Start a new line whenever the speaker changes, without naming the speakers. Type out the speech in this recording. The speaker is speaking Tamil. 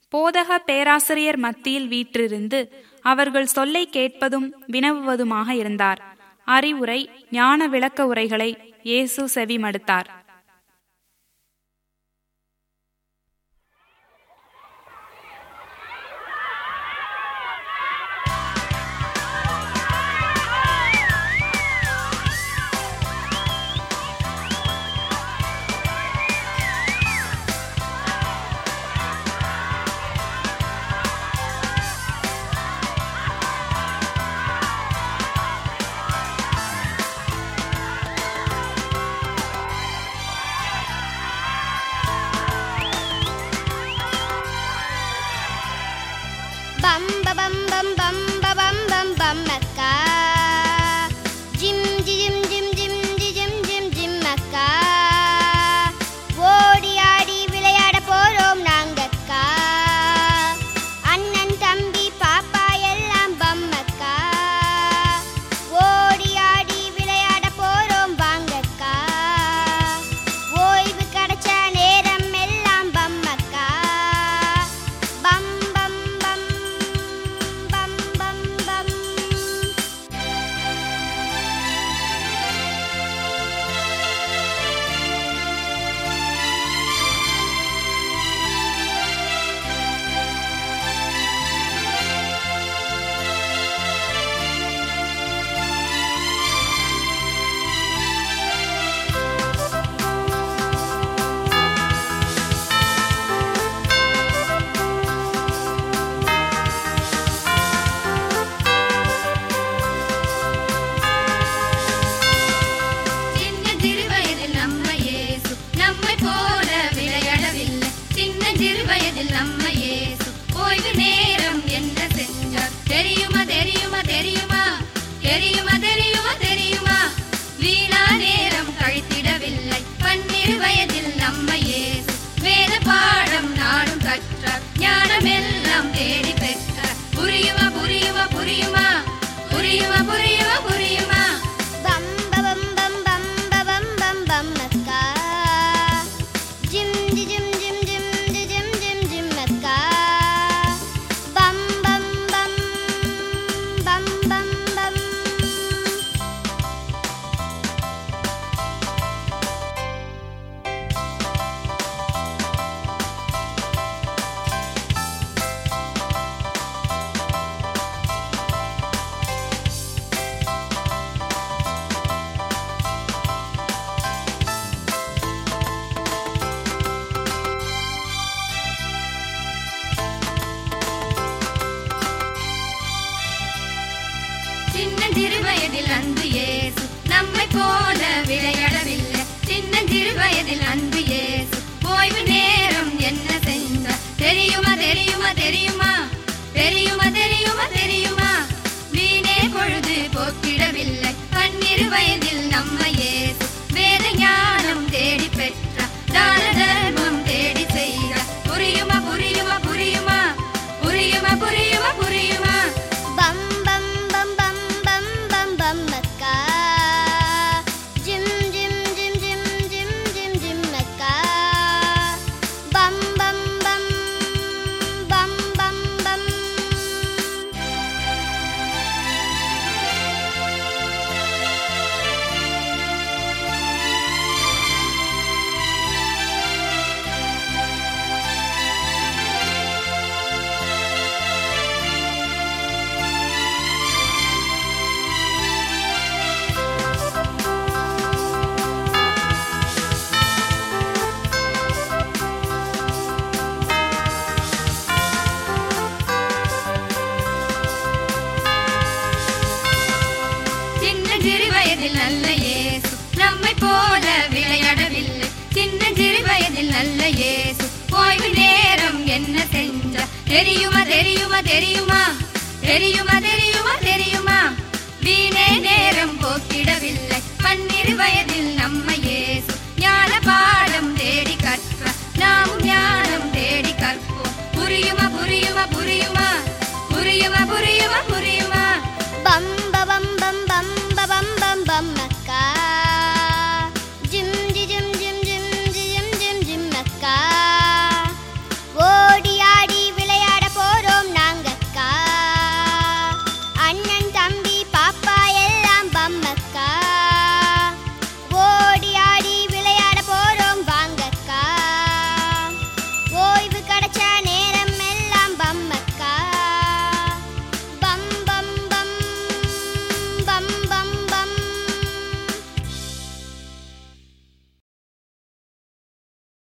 போதக பேராசிரியர் மத்தியில் வீற்றிருந்து அவர்கள் சொல்லை கேட்பதும் வினவுவதுமாக இருந்தார் அறிவுரை ஞான விளக்க உரைகளை இயேசு செவிமடுத்தார்
பம் பம் பம் பம் பம் பம் பம் அக்கா ஜிம் ஜிம் ஜிம் ஜிம் ஜிம் ஜிம் ஜிம் அக்கா ஓடி ஆடி விளையாட போறோம் நாங்க அக்கா அண்ணன் தம்பி பாப்பா எல்லாம் பம் அக்கா ஓடி ஆடி விளையாட போறோம் வாங்க அக்கா ஓய்வு கிடைச்ச நேரம் எல்லாம் பம் அக்கா பம் பம் பம் பம் பம் பம்
சின்ன சிறுவயதில் நம்ம இயேசு நம்மை போல விளையாடவில்லை சின்ன சிறுவயதில் நம்ம இயேசு ஓய்வு நேரம் என்ன செஞ்சார் தெரியுமா தெரியுமா தெரியுமா தெரியுமா தெரியுமா தெரியுமா வீணா நேரம் கழித்திடவில்லை பன்னிரு வயதில் நம்ம இயேசு வேத பாடம் நாடும் கற்றார் ஞானமெல்லாம் தேடி பெற்றார் புரியுமா புரியுமா புரியுமா புரியுமா புரியுமா புரியுமா
பம் பம் பம் பம் பம் பம் பம் அக்கா ஜிம் ஜிம் ஜிம் ஜிம் ஜிம் ஜிம் ஜிம் அக்கா பம் பம் பம் பம் பம் பம்
சின்ன சிறு வயதில் அன்பு இயேசு நம்மை போல விளையாடவில்லை சின்ன சிறு வயதில் அன்பு இயேசு ஓய்வு நேரம் என்ன செஞ்சார் தெரியுமா தெரியுமா தெரியுமா தெரியுமா தெரியுமா தெரியுமா வீணே பொழுது போக்கிடவில்லை பன்னிரு வயதில் நம்ம இயேசு வேத ஞானம் தேடி பெற்றார் தான தர்மம் தேடி செய்தார் புரியுமா புரியுமா புரியுமா புரியுமா புரியுமா புரியுமா
பம் பம் பம் பம் பம் பம் பம் அக்கா ஜிம் ஜிம் ஜிம் ஜிம் ஜிம் ஜிம் ஜிம் அக்கா பம் பம் பம் பம் பம் பம்
சின்ன சிறு வயதில் நல்ல இயேசு நம்மை போல விளையாடவில்லை சின்ன சிறு வயதில் நல்ல இயேசு ஓய்வு நேரம் என்ன செஞ்சார் தெரியுமா தெரியுமா தெரியுமா தெரியுமா தெரியுமா தெரியுமா வீணே நேரம் போக்கிடவில்லை பன்னிரு வயதில் நம்ம இயேசு ஞான பாடம் தேடி கற்றார் நாமும் ஞானம் தேடி